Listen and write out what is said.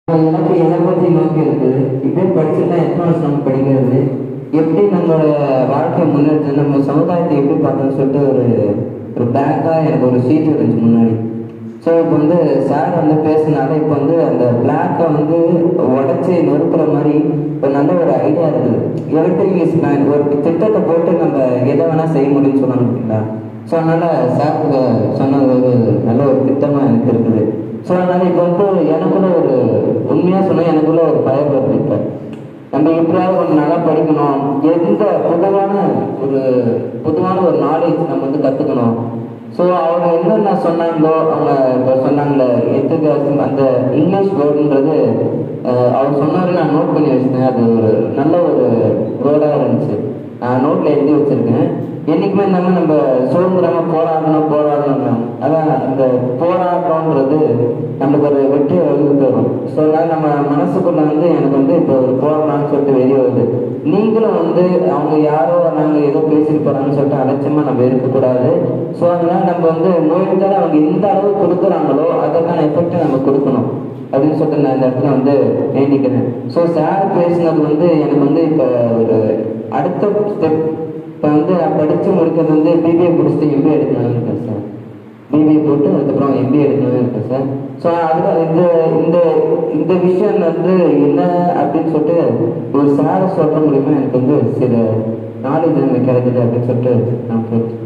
எனக்கு எதை பற்றி நோக்கி இருக்குது இப்படியே படிச்சுட்டா எத்தனை வருஷம் நம்ம படிக்கிறது எப்படி நம்மளோட வாழ்க்கையை முன்னேற்ற நம்ம சமுதாயத்தை எப்படி பார்க்கணும்னு சொல்லிட்டு ஒரு ஒரு பேங்காக எனக்கு ஒரு சீட் இருந்துச்சு முன்னாடி ஸோ இப்போ வந்து சார் வந்து பேசினால இப்போ வந்து அந்த பிளாக்கை வந்து உடச்சி நொறுக்கிற மாதிரி ஒரு நல்ல ஒரு ஐடியா இருக்குது எலக்ட்ரிக் இஸ் பிளான் ஒரு திட்டத்தை போட்டு நம்ம எதை வேணால் செய்ய முடியும்னு சொன்னாங்க பார்த்தீங்களா ஸோ அதனால் சார் சொன்னது ஒரு நல்ல ஒரு திட்டமாக எனக்கு இருக்குது ஸோ அதனால் இப்போ வந்து எனக்குள்ள ஒரு உண்மையாக சொன்னால் எனக்குள்ள ஒரு ஃபயர் வருது இப்போ நம்ம எப்படியாவது கொஞ்சம் நல்லா படிக்கணும் எந்த பொதுவான ஒரு பொதுவான ஒரு நாலேஜ் நம்ம வந்து கற்றுக்கணும் ஸோ அவங்க என்னென்ன சொன்னாங்களோ அவங்க இப்போ சொன்னாங்களே எத்துக்கு அந்த இங்கிலீஷ் வேர்டுன்றது அஹ், அவர் சொன்னாரு நான் நோட் பண்ணி வச்சிருந்தேன் அது ஒரு நல்ல ஒரு வேர்டாக இருந்துச்சு நான் நோட்டில் எழுதி வச்சிருக்கேன் என்றைக்குமே நம்ம நம்ம சுதந்திரமா போராடணும் போராடணும் அதான் அந்த போராட்டம்ன்றது நம்மளுக்கு ஒரு வெற்றி வகுத்து தரும் ஸோ அதனால நம்ம மனசுக்குள்ள வந்து எனக்கு வந்து இப்போ ஒரு போராடலாம்னு சொல்லிட்டு வெளியே வருது நீங்களும் வந்து அவங்க யாரோ நாங்கள் ஏதோ பேசிட்டு போறாங்கன்னு சொல்லிட்டு அலட்சியமா நம்ம இருக்கக்கூடாது ஸோ அதனால நம்ம வந்து நோய்க்காக அவங்க எந்த அளவு கொடுக்குறாங்களோ அதற்கான எஃபெக்டை நம்ம கொடுக்கணும் அப்படின்னு சொல்லிட்டு நான் இந்த இடத்துல வந்து வேண்டிக்கிறேன் ஸோ சார் பேசினது வந்து எனக்கு வந்து இப்போ ஒரு அடுத்த ஸ்டெப் இப்போ வந்து நான் படித்து முடிக்கிறது வந்து பிபிஏ முடிச்சுட்டு எம்பிஏ எடுக்கணும்னு இருக்கேன் சார் பிபிஏ போட்டு அதுக்கப்புறம் எம்பிஏ எடுக்கணும்னு இருக்கேன் சார் ஸோ அது இந்த இந்த இந்த விஷயம் வந்து என்ன அப்படின்னு சொல்லிட்டு ஒரு சாரை சொல்ல முடியுமா எனக்கு வந்து சில நாலேஜ் எனக்கு கிடைக்குது அப்படின்னு சொல்லிட்டு நான் கேட்டு